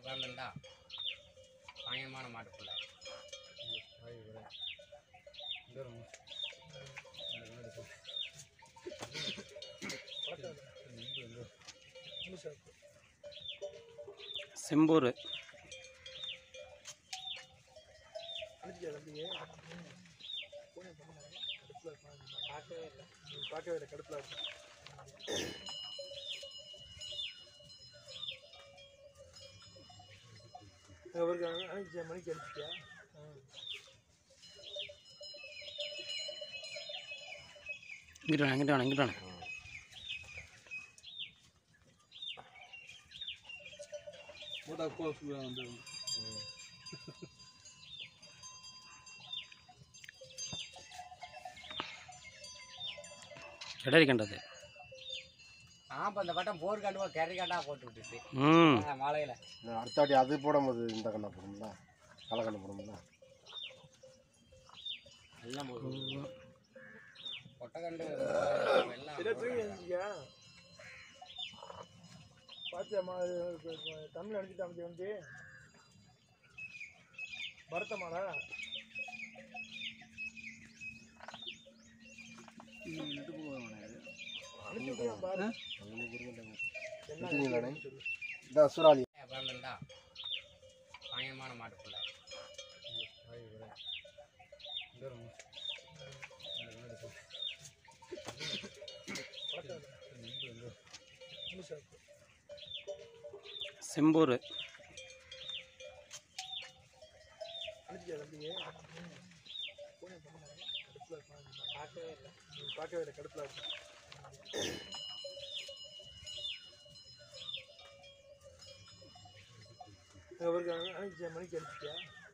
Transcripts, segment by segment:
பிறந்துட்டா பயங்கரமான மாட்டுக்குள்ள செம்பூர் பார்க்கவே இல்லை கடுப்பில் இருக்கு அவருக்கு அனுப்பிச்ச மணிக்கு அனுப்பிச்சியா இங்கிட்டு வாங்க இங்கிட்டு வாங்க இங்கிட்டு வாங்க மூட்டா கோஸ் வந்து கிடரி கண்டது ஆப்ப இந்த பட்டம் போர் காட்டுவா கறி காட்டா போட்டு விட்டுச்சு ம் ஆ, மலையில அடுத்த வாட்டி அது போடும்போது இந்த கண்ணை போடும்ல கலக்கண்ணை போடும்ல எல்லாம் கொட்டக்கண்டு எல்லாம் பாத்தியாமா தமிழ் அனுப்பிட்டு அமைச்சு வந்து பரத்தமாடா அனுப்பிட்டு பாரு விட்டீங்களாண்ணே இதான் சூறாளி பிறந்துட்டா பயங்கரமான மாட்டுக்குள்ள செம்பூர் அனுப்பிச்சியா தம்பியே பார்க்கவே இல்லை பார்க்கவே இல்லை கடுப்பில் இருக்கு அவருக்கு அனுப்பிச்ச மணிக்கு அனுப்பிச்சியா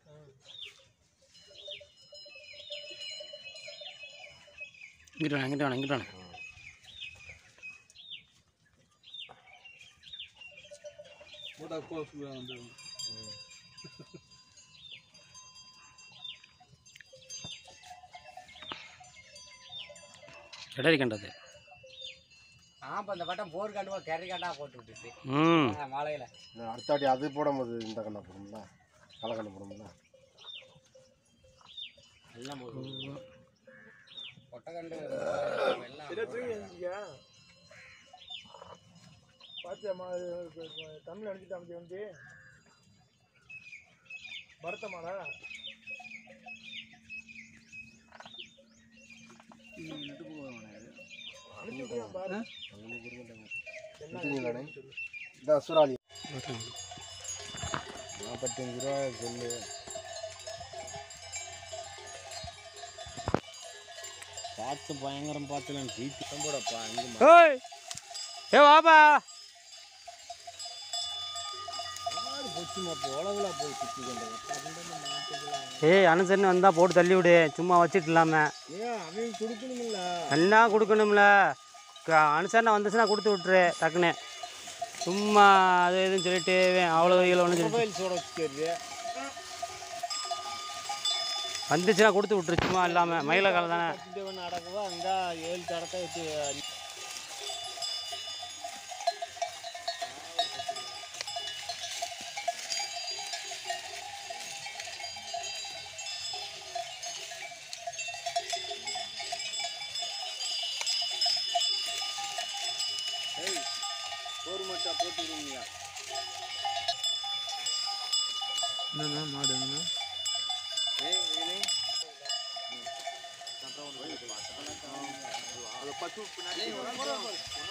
இங்கிட்டு வாங்க இங்கிட்டு வாங்க இங்கிட்டு வாங்க மூட்டா கோஸ் வந்து கிடரி கண்டது ஆப்ப இந்த பட்டம் போர் காட்டுவா கறி காட்டா போட்டு விட்டுச்சு ம் ஆ, மலையில அடுத்த வாட்டி அது போடும்போது இந்த கண்ணை போடும்ல கலக்கண்ணை போடும்ல எல்லாம் கொட்டக்கண்டு எல்லாம் இருபத்தியா பாத்தியாமா தமிழ் அனுப்பிட்டு அமைச்சு வந்து பரத்தமாடா அனுப்பிட்டு பாரு விட்டீங்களாண்ணே இதான் சூறாளி நாற்பத்தஞ்சு ரூபா சொல்லு பார்த்து பயங்கரம் பார்த்துலாம் பீத்தி போடப்பா இங்கே ஏய் ஏ வாப்பா பொச்சுமா இப்போ உலகளா போய் சுற்றி கொண்டு மாட்டுக்கலாம் ஏய் அனுசரின்னு வந்தால் போட்டு தள்ளி விடு சும்மா வச்சுட்டு இல்லாமல் ஏன் அவன் கொடுக்கணுமில்ல எல்லாம் கொடுக்கணும்ல க- அனுசரணை வந்துச்சுன்னா கொடுத்து விட்ரு டக்குன்னு சும்மா அது இதுன்னு சொல்லிட்டு அவ்வளோ இவ்வளோ ஒன்று சொல்லிட்டு மொபைல் சோட வச்சுக்கிறது வந்துச்சுன்னா கொடுத்து விட்ரு சும்மா இல்லாமல் மயில காலம் தானே பத்து நடக்குவா அந்த ஏழு தடத்தை வச்சு ஒரு மட்டும் போட்டு விடுங்க என்னண்ணா மாடு என்னண்ணா பத்து